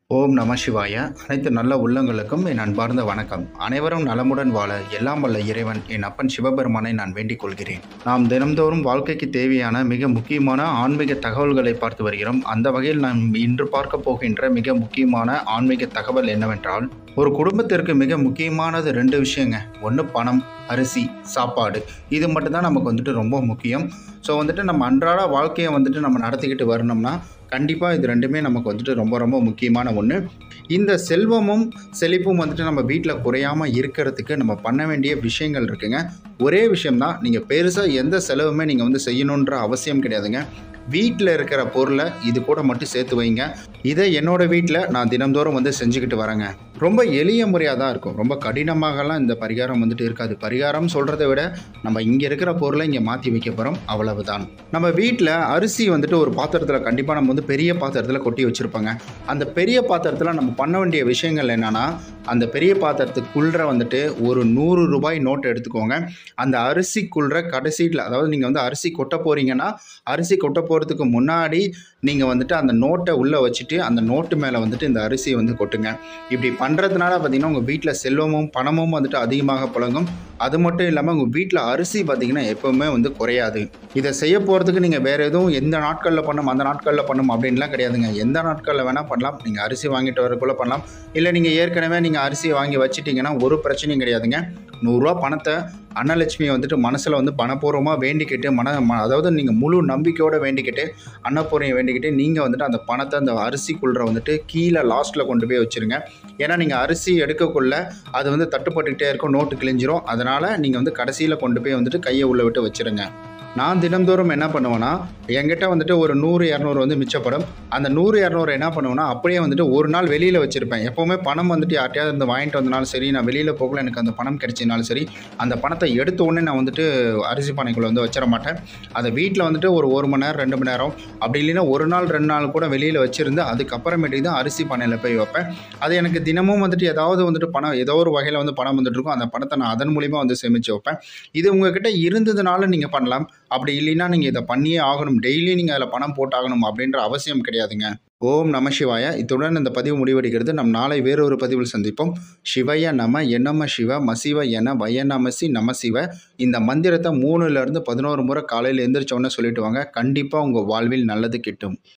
ஓம் நம சிவாய அனைத்து நல்ல உள்ளங்களுக்கும் என் அன்பார்ந்த வணக்கம் அனைவரும் நலமுடன் வாழ எல்லாம் வல்ல இறைவன் என் அப்பன் சிவபெருமானை நான் வேண்டிக் கொள்கிறேன் நாம் தினம்தோறும் வாழ்க்கைக்கு தேவையான மிக முக்கியமான ஆன்மீக தகவல்களை பார்த்து வருகிறோம் அந்த வகையில் நாம் இன்று பார்க்க போகின்ற மிக முக்கியமான ஆன்மீக தகவல் என்னவென்றால் ஒரு குடும்பத்திற்கு மிக முக்கியமானது ரெண்டு விஷயங்க ஒன்று பணம் அரிசி சாப்பாடு இது மட்டும்தான் நமக்கு வந்துட்டு ரொம்ப முக்கியம் ஸோ வந்துட்டு நம்ம அன்றாட வாழ்க்கையை வந்துட்டு நம்ம நடத்திக்கிட்டு வரணும்னா கண்டிப்பாக இது ரெண்டுமே நமக்கு வந்துட்டு ரொம்ப ரொம்ப முக்கியமான ஒன்று இந்த செல்வமும் செழிப்பும் வந்துட்டு நம்ம வீட்டில் குறையாமல் இருக்கிறதுக்கு நம்ம பண்ண வேண்டிய விஷயங்கள் இருக்குங்க ஒரே விஷயம்தான் நீங்கள் பெருசாக எந்த செலவுமே நீங்கள் வந்து செய்யணுன்ற அவசியம் கிடையாதுங்க வீட்டில் இருக்கிற பொருளை இது கூட மட்டும் சேர்த்து வைங்க இதை என்னோட வீட்டில் நான் தினம்தோறும் வந்து செஞ்சுக்கிட்டு வரேங்க ரொம்ப எளிய முறையாக தான் இருக்கும் ரொம்ப கடினமாகலாம் இந்த பரிகாரம் வந்துட்டு இருக்காது பரிகாரம் சொல்கிறத விட நம்ம இங்கே இருக்கிற பொருளை இங்கே மாற்றி வைக்க போகிறோம் அவ்வளவுதான் நம்ம வீட்டில் அரிசி வந்துட்டு ஒரு பாத்திரத்தில் கண்டிப்பாக நம்ம வந்து பெரிய பாத்திரத்தில் கொட்டி வச்சுருப்பாங்க அந்த பெரிய பாத்திரத்தில் நம்ம பண்ண வேண்டிய விஷயங்கள் என்னென்னா அந்த பெரிய பாத்திரத்துக்குள்ள வந்துட்டு ஒரு நூறு ரூபாய் நோட் எடுத்துக்கோங்க அந்த அரிசிக்குள்ள கடைசியில் அதாவது நீங்கள் வந்து அரிசி கொட்ட போகிறீங்கன்னா அரிசி கொட்ட போகிறதுக்கு முன்னாடி நீங்கள் வந்துட்டு அந்த நோட்டை உள்ளே வச்சுட்டு அந்த நோட்டு மேலே வந்துட்டு இந்த அரிசியை வந்து கொட்டுங்க இப்படி பண்ணுறதுனால பார்த்தீங்கன்னா உங்கள் வீட்டில் செல்வமும் பணமும் வந்துட்டு அதிகமாக புழங்கும் அது மட்டும் இல்லாமல் உங்கள் வீட்டில் அரிசி பார்த்தீங்கன்னா எப்போவுமே வந்து குறையாது இதை செய்ய போகிறதுக்கு நீங்கள் வேறு எதுவும் எந்த நாட்களில் பண்ணணும் அந்த நாட்களில் பண்ணணும் அப்படின்லாம் கிடையாதுங்க எந்த நாட்களில் வேணால் பண்ணலாம் நீங்கள் அரிசி வாங்கிட்டு வரக்குள்ளே பண்ணலாம் இல்லை நீங்கள் ஏற்கனவே நீங்கள் அரிசி வாங்கி வச்சிட்டிங்கன்னா ஒரு பிரச்சனையும் கிடையாதுங்க நூறுரூவா பணத்தை அன்னலட்சுமியை வந்துட்டு மனசில் வந்து பணப்பூர்வமாக வேண்டிக்கிட்டு மன ம- அதாவது நீங்கள் முழு நம்பிக்கையோடு வேண்டிக்கிட்டு அன்னப்பூர்ணியை வேண்டிக்கிட்டு நீங்கள் வந்துட்டு அந்த பணத்தை அந்த அரிசிக்குள்ள வந்துட்டு கீழே லாஸ்ட்டில் கொண்டு போய் வச்சுருங்க ஏன்னா நீங்கள் அரிசி எடுக்கக்குள்ள அது வந்து தட்டுப்பட்டுக்கிட்டே இருக்கும் நோட்டு கிழிஞ்சிரும் அதனால் நீங்கள் வந்து கடைசியில் கொண்டு போய் வந்துட்டு கையை உள்ளே விட்டு வச்சுருங்க நான் தினம்தோறும் என்ன பண்ணுவேன்னா என்கிட்ட வந்துட்டு ஒரு நூறு இரநூறு வந்து மிச்சப்படும் அந்த நூறு இரநூறு என்ன பண்ணுவேன்னா அப்படியே வந்துட்டு ஒரு நாள் வெளியில் வச்சுருப்பேன் எப்போவுமே பணம் வந்துட்டு யார்ட்டையாவது வந்து வாங்கிட்டு வந்தனாலும் சரி நான் வெளியில் போகல எனக்கு அந்த பணம் கிடைச்சினாலும் சரி அந்த பணத்தை எடுத்த உடனே நான் வந்துட்டு அரிசி பானைக்குள்ளே வந்து வச்சிட மாட்டேன் அதை வீட்டில் வந்துட்டு ஒரு ஒரு மணி நேரம் ரெண்டு மணி நேரம் அப்படி இல்லைன்னா ஒரு நாள் ரெண்டு நாள் கூட வெளியில் வச்சுருந்து அதுக்கப்புறமேட்டுக்கு தான் அரிசி பானையில் போய் வைப்பேன் அது எனக்கு தினமும் வந்துட்டு ஏதாவது வந்துட்டு பணம் ஏதோ ஒரு வகையில் வந்து பணம் வந்துட்டு இருக்கும் அந்த பணத்தை நான் அதன் மூலிமா வந்து சேமித்து வைப்பேன் இது உங்ககிட்ட இருந்ததுனால நீங்கள் பண்ணலாம் அப்படி இல்லைன்னா நீங்கள் இதை பண்ணியே ஆகணும் டெய்லி நீங்கள் அதில் பணம் போட்டாகணும் அப்படின்ற அவசியம் கிடையாதுங்க ஓம் நம சிவாய இத்துடன் இந்த பதிவு முடிவடைகிறது நம் நாளை வேறொரு பதிவில் சந்திப்போம் சிவய நம என்னம சிவ மசிவ என வய நமசி நம சிவ இந்த மந்திரத்தை மூணுலேருந்து பதினோரு முறை காலையில் எந்திரிச்ச உடனே சொல்லிட்டு வாங்க கண்டிப்பாக உங்கள் வாழ்வில் நல்லது கிட்டும்